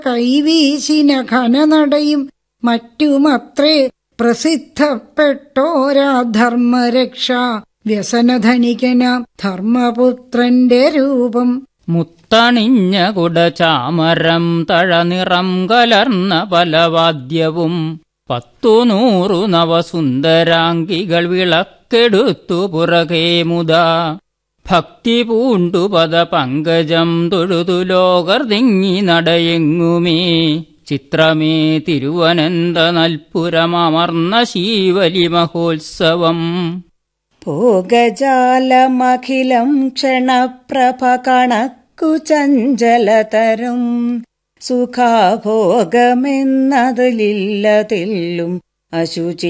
കൈവീശിന ഘനനടയും മറ്റുമത്രേ പ്രസിദ്ധപ്പെട്ടോരാ ധർമ്മരക്ഷ വ്യസനധനികന ധർമ്മപുത്രന്റെ രൂപം മുത്തണിഞ്ഞ കുടചാമരം തഴനിറം കലർന്ന പലവാദ്യവും പത്തു നൂറു നവസുന്ദരാംഗികൾ വിളക്കെടുത്തു പുറകെ മുതാ ഭക്തി പൂണ്ടു പദ പങ്കജം തൊഴുതു ലോകർ തിങ്ങി നടയെങ്ങുമേ ചിത്രമേ തിരുവനന്ത നൽപുരമർന്ന ശീവലി മഹോത്സവം ഭോഗജാലമഖിലം ക്ഷണപ്രഭ കണക്കു ചഞ്ചലതരും സുഖാഭോഗമെന്നതിലില്ലതില്ലും അശുചി